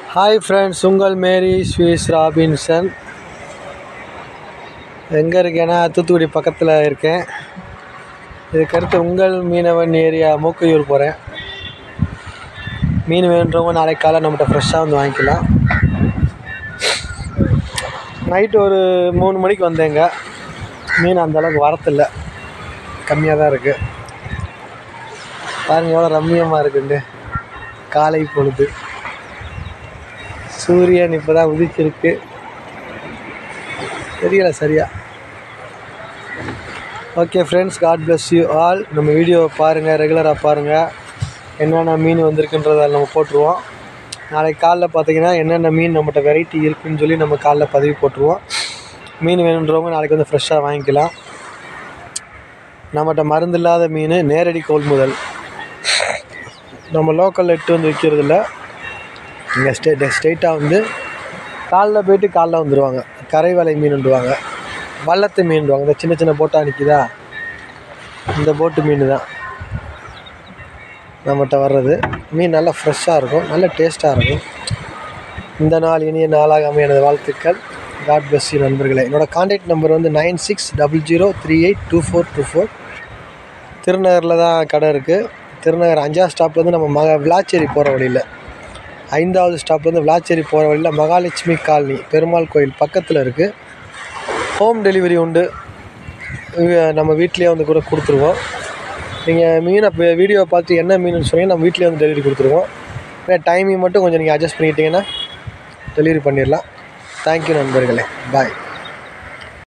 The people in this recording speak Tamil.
ஹாய் ஃப்ரெண்ட்ஸ் உங்கள் மேரி ஸ்வீஸ் ராபின்சன் எங்கே இருக்கேன்னா தூத்துக்குடி பக்கத்தில் இருக்கேன் இதுக்கடுத்து உங்கள் மீனவன் ஏரியா மூக்கையூர் போகிறேன் மீன் வேணுன்றவங்க நாளைக்கு காலை நம்மகிட்ட ஃப்ரெஷ்ஷாக வந்து வாங்கிக்கலாம் நைட்டு ஒரு மூணு மணிக்கு வந்தேங்க மீன் அந்தளவுக்கு வரத்தில்லை கம்மியாக தான் இருக்குது பாருங்கள் எவ்வளோ ரம்மியமாக இருக்குண்டு காலை பொழுது சூரியன் இப்போ தான் உதிச்சிருக்கு தெரியல சரியா okay friends God bless you all நம்ம வீடியோவை பாருங்கள் ரெகுலராக பாருங்கள் என்னென்ன மீன் வந்திருக்குன்றதை நம்ம போட்டுருவோம் நாளைக்கு காலைல பார்த்தீங்கன்னா என்னென்ன மீன் நம்மகிட்ட வெரைட்டி இருக்குன்னு சொல்லி நம்ம காலைல பதிவு போட்டுருவோம் மீன் வேணுன்றவங்க நாளைக்கு வந்து ஃப்ரெஷ்ஷாக வாங்கிக்கலாம் நம்மகிட்ட மருந்து இல்லாத மீன் நேரடி கொள்முதல் நம்ம லோக்கலில் எட்டு வந்து விற்கிறதில்ல இங்கே ஸ்டே ஸ்ட்ரெயிட்டாக வந்து காலைல போயிட்டு காலைல வந்துடுவாங்க கரை வலை மீனுன்றுவாங்க வள்ளத்து மீன்டுவாங்க இந்த சின்ன சின்ன போட்டாக நிற்கிதா இந்த போட்டு மீன் தான் நம்மகிட்ட வர்றது மீன் நல்லா ஃப்ரெஷ்ஷாக இருக்கும் நல்ல டேஸ்ட்டாக இருக்கும் இந்த நாள் இனிய நாளாக அமைய எனது வாழ்த்துக்கள் காட் bless யூ நண்பர்களே என்னோடய காண்டாக்ட் நம்பர் வந்து nine six double zero three eight two four two four திருநகரில் தான் கடை இருக்குது திருநகர் அஞ்சாவது ஸ்டாப்லேருந்து நம்ம மக விளாச்சேரி போகிற வழியில் ஐந்தாவது ஸ்டாப்லேருந்து விளாச்சேரி போகிற வழியில் மகாலட்சுமி காலனி பெருமாள் கோயில் பக்கத்தில் இருக்குது ஹோம் டெலிவரி உண்டு இங்க நம்ம வீட்லேயே வந்து கூட கொடுத்துருவோம் நீங்கள் மீனை இப்போ வீடியோவை பார்த்து என்ன மீனுன்னு சொன்னீங்கன்னா நம்ம வீட்லேயே வந்து டெலிவரி கொடுத்துருவோம் இல்லை டைமிங் மட்டும் கொஞ்சம் நீங்கள் அட்ஜஸ்ட் பண்ணிக்கிட்டீங்கன்னா டெலிவரி பண்ணிடலாம் தேங்க்யூ நண்பர்களே பாய்